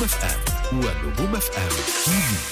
نجوم اف ام ونجوم اف ام تي في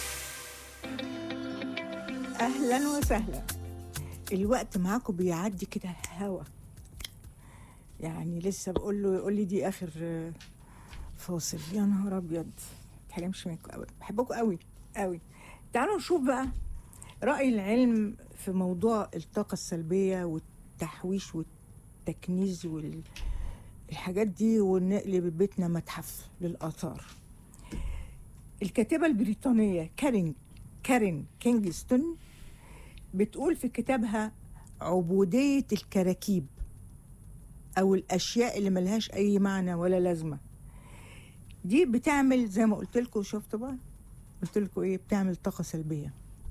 اهلا وسهلا الوقت معاكم بيعدي كده هوا يعني لسه بقول له يقول لي دي اخر آه، فاصل يا نهار ابيض متحرمش منكم قوي بحبكم قوي قوي تعالوا نشوف بقى راي العلم في موضوع الطاقه السلبيه والتحويش والتكنيز والحاجات دي ونقلب بيتنا متحف للاثار الكاتبه البريطانيه كارين كارين كينجستون بتقول في كتابها عبودية الكراكيب أو الأشياء اللي ملهاش أي معنى ولا لازمة دي بتعمل زي ما قلت لكم شفتوا بقى قلت لكم إيه بتعمل طاقة سلبية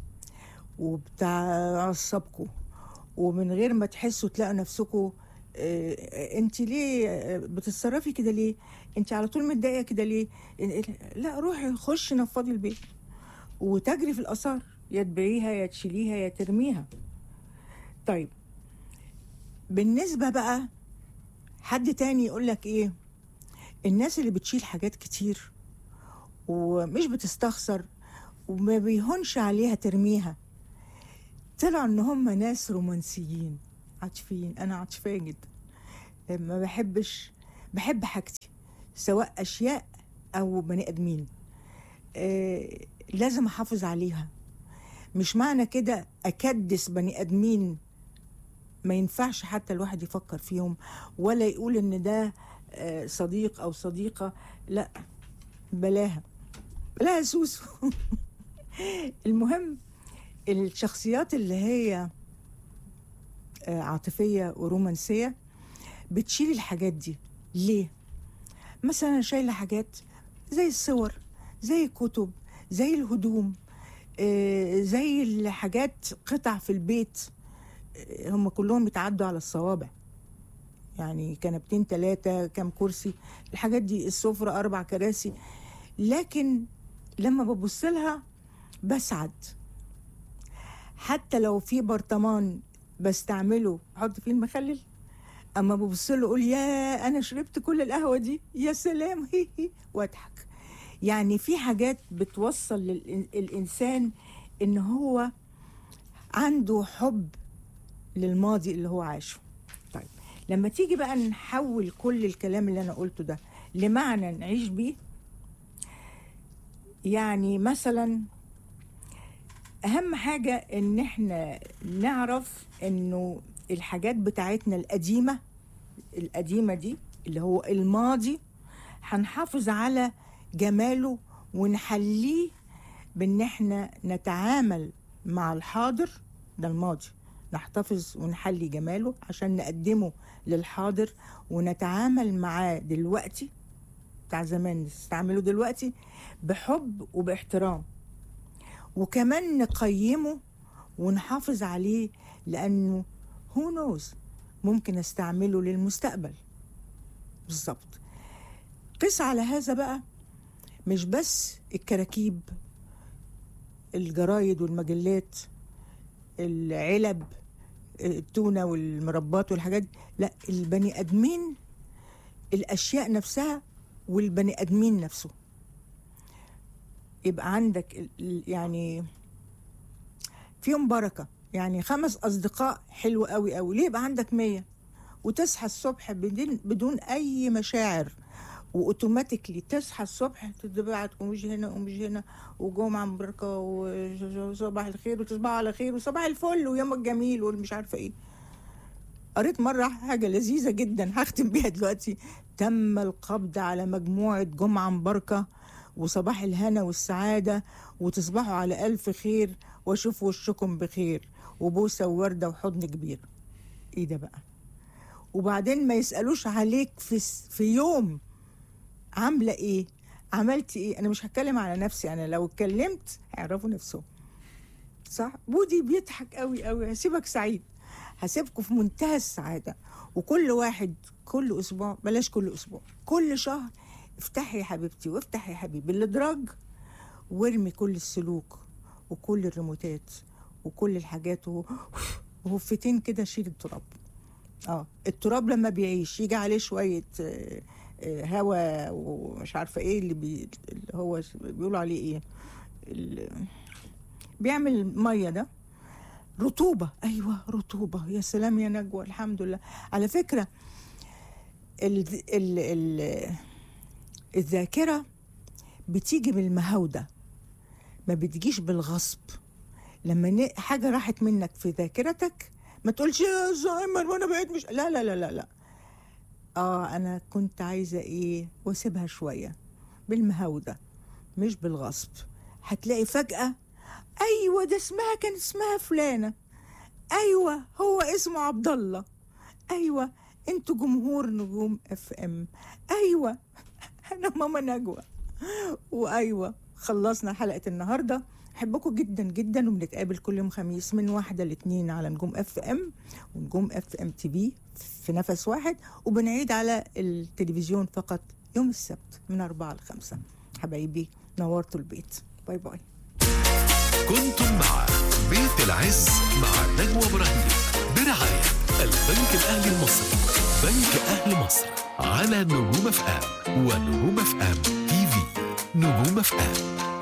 وبتعصبكم ومن غير ما تحسوا تلاقوا نفسكم انت ليه آه، بتتصرفي كده ليه انت على طول متضايقه كده ليه لا روحي خشي نفضي البيت وتجري في الآثار يا تبيعيها يا تشيليها يا ترميها طيب بالنسبة بقى حد تاني يقول لك ايه الناس اللي بتشيل حاجات كتير ومش بتستخسر وما بيهونش عليها ترميها طلعوا ان هم ناس رومانسيين عاطفيين انا عاطفيه جدا ما بحبش بحب حاجتي سواء اشياء او بني ادمين آه، لازم احافظ عليها مش معنى كده اكدس بني ادمين ما ينفعش حتى الواحد يفكر فيهم ولا يقول ان ده آه، صديق او صديقه لا بلاها بلاها سوسو المهم الشخصيات اللي هي آه، عاطفيه ورومانسيه بتشيل الحاجات دي ليه مثلا أنا شايله حاجات زي الصور زي الكتب زي الهدوم آه، زي الحاجات قطع في البيت آه، هم كلهم يتعدوا على الصوابع يعني كنبتين ثلاثة كام كرسي الحاجات دي السفرة أربع كراسي لكن لما ببص لها بسعد حتى لو في برطمان بستعمله احط فيه المخلل اما ببص له اقول يا انا شربت كل القهوه دي يا سلام هي هي واضحك يعني في حاجات بتوصل للإنسان إن هو عنده حب للماضي اللي هو عاشه طيب لما تيجي بقى نحول كل الكلام اللي أنا قلته ده لمعنى نعيش بيه يعني مثلا أهم حاجة إن إحنا نعرف إنه الحاجات بتاعتنا القديمة القديمة دي اللي هو الماضي هنحافظ على جماله ونحليه بان احنا نتعامل مع الحاضر ده الماضي نحتفظ ونحلي جماله عشان نقدمه للحاضر ونتعامل معاه دلوقتي بتاع زمان نستعمله دلوقتي بحب وباحترام وكمان نقيمه ونحافظ عليه لانه هو نوز ممكن استعمله للمستقبل بالظبط قس على هذا بقى مش بس الكراكيب الجرايد والمجلات العلب التونة والمربات والحاجات دي. لا البني ادمين الاشياء نفسها والبني ادمين نفسه يبقى عندك ال- ال- يعني فيهم بركة يعني خمس أصدقاء حلو قوي قوي ليه يبقى عندك مية وتصحى الصبح بدون, بدون أي مشاعر واوتوماتيكلي تصحى الصبح تتبعت ومش هنا ومش هنا وجمعة مباركة وصباح الخير وتصبحوا على خير وصباح الفل ويومك جميل والمش عارفة ايه قريت مرة حاجة لذيذة جدا هختم بيها دلوقتي تم القبض على مجموعة جمعة مباركة وصباح الهنا والسعادة وتصبحوا على ألف خير واشوف وشكم بخير وبوسة ووردة وحضن كبير ايه ده بقى وبعدين ما يسألوش عليك في, في يوم عاملة ايه عملت ايه انا مش هتكلم على نفسي انا لو اتكلمت هيعرفوا نفسهم صح بودي بيضحك قوي قوي هسيبك سعيد هسيبكم في منتهى السعادة وكل واحد كل اسبوع بلاش كل اسبوع كل شهر افتحي يا حبيبتي وافتحي يا حبيبي الادراج وارمي كل السلوك وكل الريموتات وكل الحاجات و- وهفتين كده شيل التراب اه التراب لما بيعيش يجي عليه شوية آه، آه، هوا ومش عارفه ايه اللي, بي اللي هو بيقولوا عليه ايه ال- بيعمل ميه ده رطوبه ايوه رطوبه يا سلام يا نجوى الحمد لله على فكره ال ال ال الذاكره بتيجي بالمهاوده ما بتجيش بالغصب لما ن- حاجه راحت منك في ذاكرتك ما تقولش يا زهايمر وانا بقيت مش لا لا لا لا لا اه انا كنت عايزه ايه واسيبها شويه بالمهاوده مش بالغصب هتلاقي فجاه ايوه ده اسمها كان اسمها فلانه ايوه هو اسمه عبد الله ايوه انتوا جمهور نجوم اف ام ايوه انا ماما نجوى وايوه خلصنا حلقه النهارده احبكم جدا جدا وبنتقابل كل يوم خميس من واحدة لاتنين على نجوم اف ام ونجوم اف ام تي في في نفس واحد وبنعيد على التلفزيون فقط يوم السبت من أربعة لخمسة حبايبي نورتوا البيت باي باي كنتم مع بيت العز مع نجوى ابراهيم برعاية البنك الأهلي المصري بنك أهل مصر على نجوم اف ام ونجوم اف ام تي في نجوم اف ام